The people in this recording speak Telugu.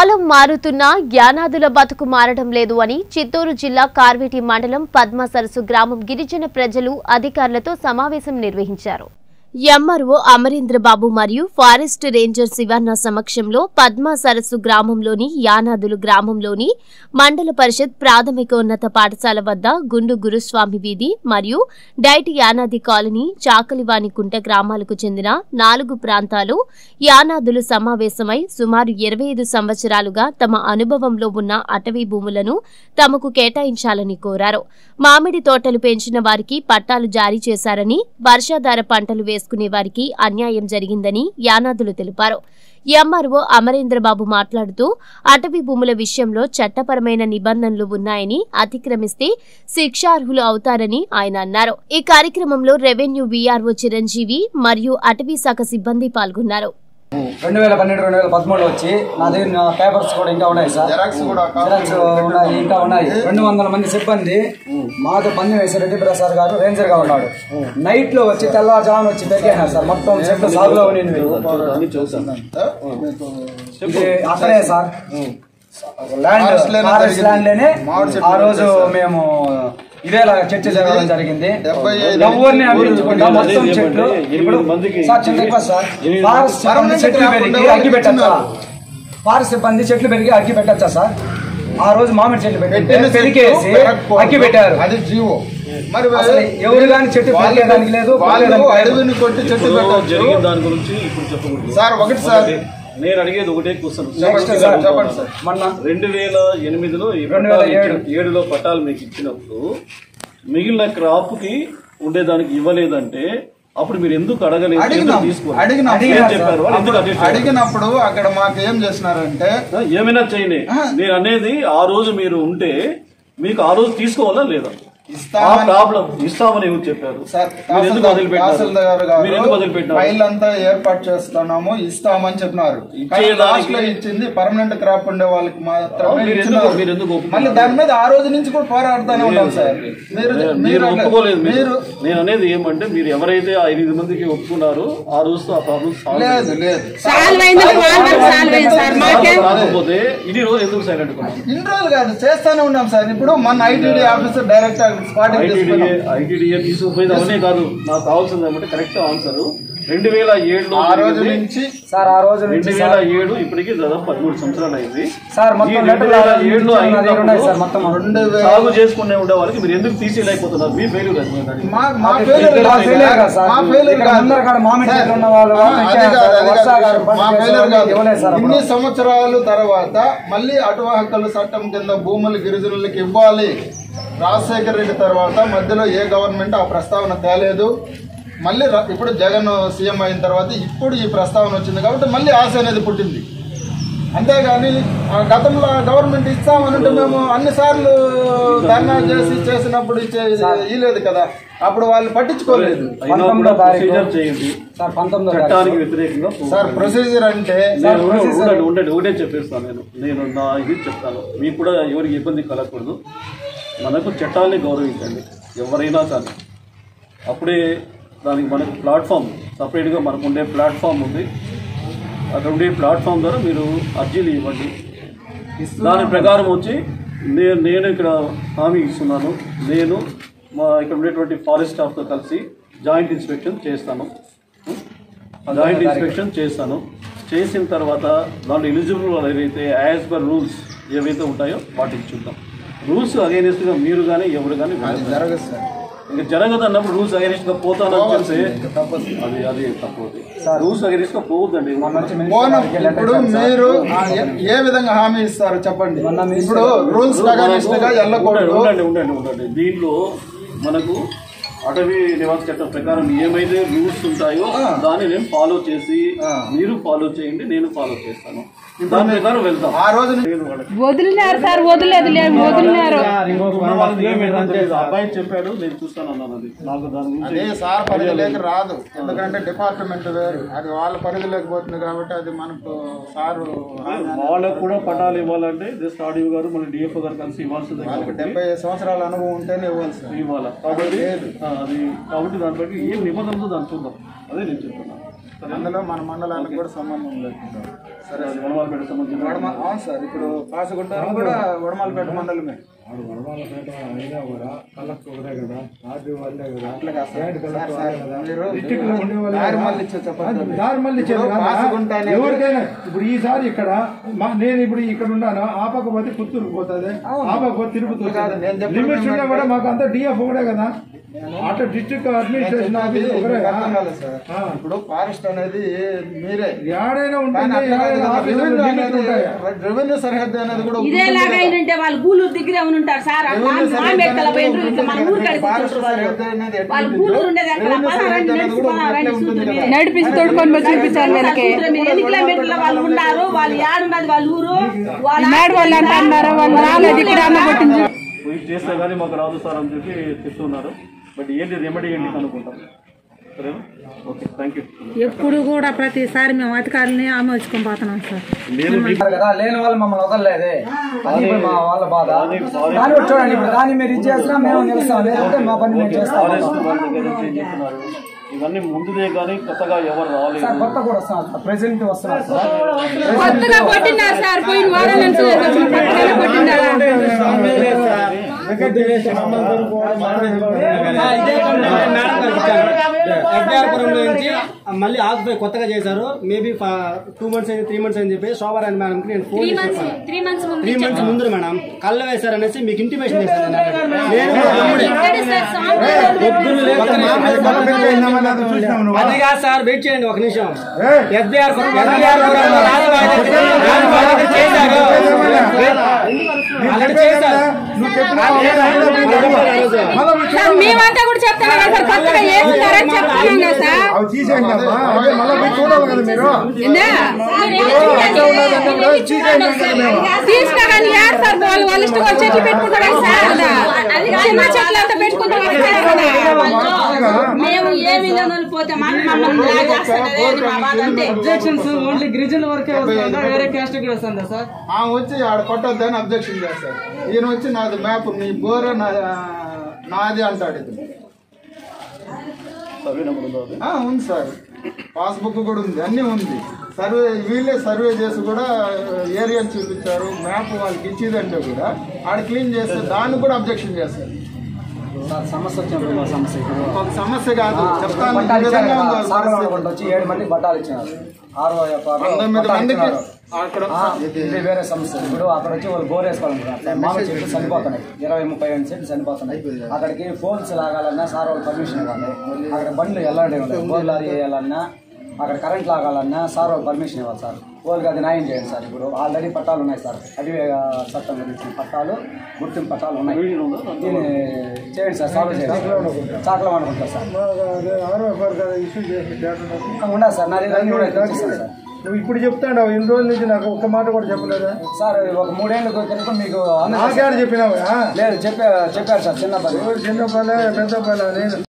కాలం మారుతున్నా జ్ఞానాదుల బతుకు మారడం లేదు అని చిత్తూరు జిల్లా కార్వేటి మండలం పద్మ సరస్సు గ్రామం గిరిజన ప్రజలు అధికారులతో సమావేశం నిర్వహించారు ఎంఆర్ఓ అమరేంద్రబాబు మరియు ఫారెస్ట్ రేంజర్ శివన్న సమక్షంలో పద్మ సరస్సు గ్రామంలోని యానాదులు గ్రామంలోని మండల పరిషత్ ప్రాథమికోన్నత పాఠశాల వద్ద గుండు గురుస్వామి వీధి మరియు డైట్ యానాది కాలనీ చాకలివాని కుంట గ్రామాలకు చెందిన నాలుగు ప్రాంతాలు యానాదులు సమావేశమై సుమారు ఇరవై ఐదు సంవత్సరాలుగా తమ అనుభవంలో ఉన్న అటవీ భూములను తమకు కేటాయించాలని కోరారు మామిడి తోటలు పెంచిన వారికి పట్టాలు జారీ చేశారని వర్షాధార పంటలు వేసుకునే వారికి అన్యాయం జరిగిందని యానాదులు తెలిపారు ఎంఆర్ఓ అమరేంద్రబాబు మాట్లాడుతూ అటవీ భూముల విషయంలో చట్టపరమైన నిబంధనలు ఉన్నాయని అతిక్రమిస్తే శిక్షార్హులు అవుతారని ఆయన అన్నారు ఈ కార్యక్రమంలో రెవెన్యూ వీఆర్ఓ చిరంజీవి మరియు అటవీ శాఖ సిబ్బంది పాల్గొన్నారు రెండు వేల పన్నెండు రెండు వేల పదమూడు వచ్చి నా దగ్గర నా పేపర్స్ కూడా ఇంకా ఉన్నాయి సార్ జెరాక్స్ కూడా జిరాక్స్ ఉన్నాయి ఇంకా ఉన్నాయి రెండు వందల మంది సిబ్బంది మాతో పంది వేసి రెడ్డి ప్రసాద్ గారు రేంజర్ గా ఉన్నాడు నైట్ లో వచ్చి తెల్లవారుజామున వచ్చి పెరిగారు సార్ మొత్తం చెట్లు సాగులో ఉన్నింది ఇది అక్కడే సార్ ల్యాండ్ Forest లోనే ఫారెస్ట్ జరిగింది. ల్యాండ్ లోనే మామిడి చెట్లు ఆ రోజు మేము ఇదేలా చర్చ జరగడం జరిగింది డెబ్బై ఐదు ఎవరిని అందించకుండా మొత్తం చెట్లు ఇప్పుడు సార్ చిన్న రిక్వెస్ట్ సార్ ఫారెస్ట్ సిబ్బంది చెట్లు పెరిగి అగ్గి పెట్టచ్చా ఫారెస్ట్ సిబ్బంది చెట్లు పెరిగి అగ్గి పెట్టచ్చా సార్ ఆ రోజు మామిడి చెట్లు పెట్టి పెట్టిన పెరిగేసి చెట్టు పెరగకూడదు. అగ్గి పెట్టారు అది జీవో మరి అసలు ఎవరు కానీ చెట్టు వాళ్ళు- పెరిగేదానికి లేదు వాళ్ళు కొట్టేదానికి లేదు. అడవిని కొట్టి చెట్టు ఇప్పుడు జరిగిన పెట్టచ్చు దాని గురించి ఇప్పుడు చెప్పకూడదు సార్ ఒకటి సార్ నేను అడిగేది ఒకటే క్వశ్చన్ నెక్స్ట్ సార్ చెప్పండి సార్ మొన్న రెండు వేల ఎనిమిదిలో ఈ రెండు వేల పట్టాలు ఏడు. ఇచ్చి- ఏడులో పట్టాలు మీకు ఇచ్చినప్పుడు మిగిలిన క్రాప్ కి ఉండేదానికి ఇవ్వలేదంటే అప్పుడు మీరు ఎందుకు అడగలేదు ఎందుకు అడిగినాం తీసుకోలేదు? అడిగినాం ఏం చెప్పారు వాళ్ళు ఎందుకు adjust అయ్యారు? అడిగినప్పుడు అక్కడ మాకు ఏం చేసినారంటే ఆ, ఏమైనా చేయని నేను అనేది ఆ రోజు మీరు ఉంటే మీకు ఆ రోజు తీసుకోవాలా లేదా ఆ ఇస్తామని ప్రాబ్లం ఇస్తామని ఎవరు చెప్పారు సార్ మీరు ఎందుకు తహసీల్దార్ వదిలిపెట్టారు మీరు ఎందుకు గారు వదిలిపెట్టారు ఫైల్ అంతా ఏర్పాటు చేస్తున్నాము ఇస్తామని చెప్పినారు కానీ ఇచ్చేదానికి- లాస్ట్ లో ఇచ్చింది పర్మనెంట్ క్రాప్ ఉండే వాళ్ళకి మాత్రమే అవును, మీరు ఇచ్చినారు. ఎందుకు- మీరు ఎందుకు ఒప్పుకున్నారు? మళ్ళీ దాని మీద ఆ రోజు నుంచి కూడా పోరాడుతూనే ఉన్నాం సార్ మీరు మీరు మీరు ఒప్పుకోలేదు మీరు మీరు నేను అనేది ఏమంటే మీరు ఎవరైతే ఆ ఎనిమిది మందికి ఒప్పుకున్నారో ఆ రోజుతో ఆ ప్రాబ్లం సాల్వ్ లేదు లేదు సాల్వ్ అయిందని వాళ్ళకి సాల్వ్ అయింది సార్ మాకేం కాకపోతే ఇన్ని రోజు ఎందుకు సైలెంట్ ఇన్ని రోజులు కాదు చేస్తానే ఉన్నాం సార్ ఇప్పుడు మన ITD officer direct spot ITDA ITDA తీసుకుపోయింది అవనే కాదు నాకు కావాల్సింది ఏమంటే కరెక్ట్ ఆన్సర్ రెండు వేల ఏడులో ఆ రోజు జరిగింది. నుంచి సార్ ఆ రోజు రెండు నుంచి వేల సార్ ఏడు ఇప్పటికి దాదాపు పదమూడు సంవత్సరాలు అయింది సార్ ఈ మొత్తం రెండు లెటర్లు వేల అలా ఏడులో ఇచ్చిన అది ఉన్నాయి సార్ అయినప్పుడు మొత్తం రెండు వేల సాగు చేసుకునే ఉండే వాళ్ళకి మీరు ఎందుకు తీసేయలేకపోతున్నారు మీ ఫెయిల్యూర్ మా మా మాకు ఫెయిల్యూర్ ఇక్కడ కాదు failure సార్. కాదు సార్. మా ఫెయిల్యూర్ ఇక్కడ కాదు. ముందర కాడ మామిడి సార్, చెట్లు ఉన్న వాళ్ళు ఆ, వాళ్ళు అది ఇచ్చారు కాదు, సార్. అది కాదు. వర్షాకాలం పంట మా చేసే ఫెయిల్యూర్ వాళ్ళకి కాదు. ఇవ్వలేదు సార్ ఇన్ని అప్పుడు. సంవత్సరాల తర్వాత మళ్ళీ అటవీ హక్కుల చట్టం కింద భూములు గిరిజనులకు ఇవ్వాలి రాజశేఖర రెడ్డి తర్వాత మధ్యలో ఏ గవర్నమెంట్ ఆ ప్రస్తావన తేలేదు మళ్ళీ ర- ఇప్పుడు జగన్ సీఎం అయిన తర్వాత ఇప్పుడు ఈ ప్రస్తావన వచ్చింది కాబట్టి మళ్ళీ ఆశ అనేది పుట్టింది అంతేగాని ఆ గతంలో గవర్నమెంట్ ఇస్తామనంటే మేము అన్ని సార్లు ధర్నా చేసి చేసినప్పుడు ఇచ్చే ఇలేదు కదా అప్పుడు వాళ్ళు పట్టించుకోలేదు అయినా కూడా పంతొమ్మిదో తారీఖు. ప్రొసీజర్ చేయండి సార్ పంతొమ్మిదో తారీఖు. చట్టానికి వ్యతిరేకంగా పోకండి. సార్ ప్రొసీజర్ అంటే నేను ఉండండి ఉండండి ఒకటే చెప్పేస్తాను నేను నేను నా ఇది చెప్తాను మీకు కూడా ఎవరికి ఇబ్బంది కలగకూడదు మనకు చట్టాలని గౌరవించండి ఎవరైనా కానీ అప్పుడే దానికి మనకు ప్లాట్ఫామ్ సపరేట్గా మనకు ఉండే ప్లాట్ఫామ్ ఉంది అక్కడ ఉండే ప్లాట్ఫామ్ ద్వారా మీరు అర్జీలు ఇవ్వండి దాని ప్రకారం వచ్చి నేను నేను ఇక్కడ హామీ ఇస్తున్నాను నేను మా ఇక్కడ ఉండేటువంటి ఫారెస్ట్ స్టాఫ్తో కలిసి జాయింట్ ఇన్స్పెక్షన్ చేస్తాను జాయింట్ ఇన్స్పెక్షన్ చేస్తాను చేసిన తర్వాత దాంట్లో ఎలిజిబుల్ వాళ్ళు ఏవైతే యాజ్ పర్ రూల్స్ ఏవైతే ఉంటాయో వాటికి చూద్దాం రూల్స్ అగైనెస్ట్గా మీరు కానీ ఎవరు కానీ జరగదు సార్ ఇంకా జరగదు అన్నప్పుడు రూల్స్ అగైనెస్ట్గా పోతానని చెప్తే అది అది తప్పు రూల్స్ అగైనెస్ట్గా పోవద్దండి పోనం ఇప్పుడు మీరు ఆ, ఏ- ఏ విధంగా హామీ ఇస్తారు చెప్పండి ఇప్పుడు రూల్స్ అగైనెస్ట్ గా వెళ్ళకూడదు ఉండండి ఉండండి ఉండండి దీంట్లో మనకు అటవీ నివాస చట్టం ప్రకారం ఏమైతే రూల్స్ ఉంటాయో దాన్ని నేను ఫాలో చేసి మీరు ఫాలో చేయండి నేను ఫాలో చేస్తాను దాని ప్రకారం వెళ్తాం ఆ రోజు ని- నేను వాళ్ళకి వదిలినారు సార్ వదిలేదు లేదు వదిలినారు మన వాళ్ళకి ఏమైందంటే అబ్బాయి చెప్పాడు నేను చూస్తాను అన్నాను అది నాకు దాని గురించి అదే సార్ పరిధిలోకి రాదు ఎందుకంటే డిపార్ట్మెంట్ వేరు అది వాళ్ళ పరిధిలోకి పోతుంది కాబట్టి అది మనకు సారు వాళ్ళకు కూడా పట్టాలు ఇవ్వాలంటే జస్ట్ ఆడియో గారు మళ్ళీ డిఎఫ్ఓ గారు కలిసి ఇవ్వాల్సిందే వాళ్ళకి కాబట్టి డెబ్బై సంవత్సరాల అనుభవం ఉంటేనే ఇవ్వాలి సార్ ఇవ్వాలా కాబట్టి ఆ, అది కాబట్టి దాని బట్టి ఏం నిబంధనలు దాన్ని చూద్దాం అదే నేను చెప్తున్నాను సరే అందులో మన మండలానికి కూడా సంబంధం లేదు సరే అది వనమాలపేట సంబంధించిన వడమ- అవును సార్ ఇప్పుడు పాసగుంటారు కూడా వడమాలపేట మండలమే అట్లా కాదు సార్. సార్, సార్, మీరు దారి మళ్ళీ ఇచ్చే చెప్పండి. దారి మళ్ళీ ఇప్పుడు పాసగుంట అనేది- ఎవరికైనా ఇప్పుడు ఈసారి ఇక్కడ మా- నేను ఇప్పుడు ఇక్కడ ఉన్నాను ఆ పక్క పోతే పుత్తూరుకు పోతుంది ఆ పక్క పోతే తిరుపతి కాదు, నేను చెప్పేది లిమిట్స్ ఉన్నా కూడా మాకు అంతా డిఎఫ్ ఒకటే కదా అట్లా డిస్ట్రిక్ట్ అడ్మినిస్ట్రేషన్ ఆఫీస్ ఒకటే అర్థం కాలేదు సార్. ఇప్పుడు ఫారెస్ట్ అనేది మీరే ఏడైనా కానీ ఉంటుంది అట్లా కాదు ఏడైనా కదా, ఆఫీసులో రెవెన్యూ లిమిట్ అనేది ఉంటాయి రెవెన్యూ సరిహద్దు అనేది కూడా ఇదే ఉంటుంది లాగా కదా. ఏంటంటే వాళ్ళు గూలూరు దగ్గర ఏమైనా ఉంటారు సార్ రెవెన్యూ మా సరిహద్దు మెక్కల అనేది పోయినరు ఉంటుంది మన కదా. ఊరు కాడికి ఫారెస్ట్ వచ్చేసి వాళ్ళు సరిహద్దు అనేది ఎట్లా వాళ్ళు ఉంటుందో, గూలూరు ఉండేది అక్కడ రెవెన్యూ పలానా సరిహద్దు అనేది కూడా నడిచి అట్లే పలానా ఉంటుంది కదా. నడిపించి తోడుకొని పోయి చూపించాలి వీళ్ళకి ఎన్ని కిలోమీటర్ల వాళ్ళు ఉన్నారు వాళ్ళు ఏడున్నది వాళ్ళ ఊరు వాళ్ళ వాళ్ళు అంటున్నారు వాళ్ళు రాలేదు ఇక్కడ అన్నపట్టింది పోయి చేస్తే కానీ మాకు రాదు సార్ అని చెప్పి చెప్తున్నారు బట్ ఏంటి రెమెడీ ఏంటి కనుక్కుంటాం సరేనా ఓకే థ్యాంక్ యూ ఎప్పుడు కూడా ప్రతిసారి మేము అధికారులని ఆమోదించుకొని పోతున్నాం సార్ నేను మీకు కదా లేని వాళ్ళు మమ్మల్ని వదలలేదే అది ఇప్పుడు మా వాళ్ళ బాధ దాన్ని కూడా చూడండి ఇప్పుడు దాన్ని మీరు ఇచ్చేసినా మేము నిలుస్తాం లేదంటే మా పని మేము చేస్తాం ఫారెస్ట్ వాళ్ళ దగ్గర నుంచి ఏం చెప్తున్నారు ఇవన్నీ ముందుదే కానీ కొత్తగా ఎవరు సార్ రాలేదు కొత్త కూడా వస్తున్నారు సార్ ప్రెసెంట్ వస్తున్నారు సార్ కొత్తగా కొట్టినారు సార్ పోయిన వారం నుంచి వచ్చిన కొత్తగా కొట్టినారా ఎస్బీఆర్పురం నుంచి మళ్ళీ ఆకుపై కొత్తగా చేశారు మేబీ టూ మంత్స్ అయింది త్రీ మంత్స్ అని చెప్పి శోభారాణి మేడంకి నేను ఫోన్ చేసి చెప్పాను త్రీ మంత్స్ ముందు త్రీ మంత్స్ ముందు మేడం కళ్ళు వేశారనేసి మీకు ఇంటిమేషన్ చేశాను నేను కూడా తమ్ముడే. అది కాదు సార్ వెయిట్ చేయండి ఒక నిమిషం ఎస్బీఆర్ సార్ మేమంతా కూడా చెప్తాను కదా సార్ కొత్తగా వేస్తున్నారని చెప్తున్నాం కదా సార్ అవి తీసేయండి అమ్మా అదే మళ్ళీ పోయి చూడాలి కదా మీరు ఏందా? తీసినా కానీ యాడ్ సార్ వాళ్ళు వాళ్ళ ఇష్టం వాళ్ళు చెట్లు పెట్టుకుంటారు సార్ చిన్న చెట్లు అంతా పెట్టుకుంటారు మేము ఏమి లేదని పోతే మన మమ్మల్ని ఇలా చేస్తున్నదే అది మా బాధ అంతే అబ్జెక్షన్స్ ఓన్లీ గిరిజనుల వరకే వస్తుందా వేరే క్యాస్ట్ కూడా వస్తుందా సార్ ఆమె వచ్చి ఆడ కొట్టొద్దని అబ్జెక్షన్ చేస్తారు ఈయన వచ్చి నాది మ్యాప్ నీ బోరే నా నాది అంటాడు ఇది సర్వే నెంబర్ ఉందో అది ఆ, ఉంది సార్ పాస్బుక్ కూడా ఉంది అన్నీ ఉంది సర్వే వీళ్ళే సర్వే చేసి కూడా ఏరియా చూపించారు మ్యాప్ వాళ్ళకి ఇచ్చేదంటే కూడా ఆడ క్లీన్ చేస్తే దాన్ని కూడా అబ్జెక్షన్ చేస్తారు సార్ సమస్య వచ్చినప్పుడు మా సమస్య ఇప్పుడు ఒక సమస్య కాదు చెప్తాను ఈ బట్టాలు ఇచ్చారు విధంగా కదా, ఉంది సాగర్ పరిస్థితి. వాళ్ళ వచ్చి ఏడు మంది బట్టాలు ఇచ్చినారు ఆరో ఎకరాలు పంతొమ్మిది బట్టాలు మందికి ఇచ్చినారు. అక్కడ ఆ, ఇది వేరే సమస్య ఇప్పుడు అక్కడ వచ్చి వాళ్ళు బోర్ వేసుకోవాలనుకుంటారు మామిడి చెట్లు చనిపోతున్నాయి ఇరవై ముప్పై ఐదు చెట్లు చనిపోతున్నాయి అక్కడికి ఫోన్స్ లాగాలన్నా సార్ వాళ్ళు పర్మిషన్ ఇవ్వాలి అక్కడ బండ్లు వెళ్ళండి బోర్ లారీ వేయాలన్నా అక్కడ కరెంట్ లాగాలన్నా సార్ వాళ్ళు పర్మిషన్ ఇవ్వాలి సార్ వాళ్ళకి అది న్యాయం చేయండి సార్ ఇప్పుడు ఆల్రెడీ పట్టాలు ఉన్నాయి సార్ అటవీ చట్టం గురించి పట్టాలు గుర్తింపు పట్టాలు ఉన్నాయి దీన్ని చేయండి సార్ సాల్వ్ చేయండి చాకలం అనుకుంటారు సార్ ఇష్యూ చేసి డేటా ఉండదు సార్ నాది ఇవన్నీ కూడా ఇచ్చేస్తాను సార్ నువ్వు ఇప్పుడు చెప్తాడు ఇన్ని రోజుల నుంచి నాకు ఒక్క మాట కూడా చెప్పలేదా సార్ ఒక మూడేళ్ళు క్రితం మీకు అందజేశాను. నాకేడు చెప్పినావు లేదు చెప్పారు చెప్పారు సార్ చిన్న పని చిన్న పల్లె పెద్ద పల్లె నేను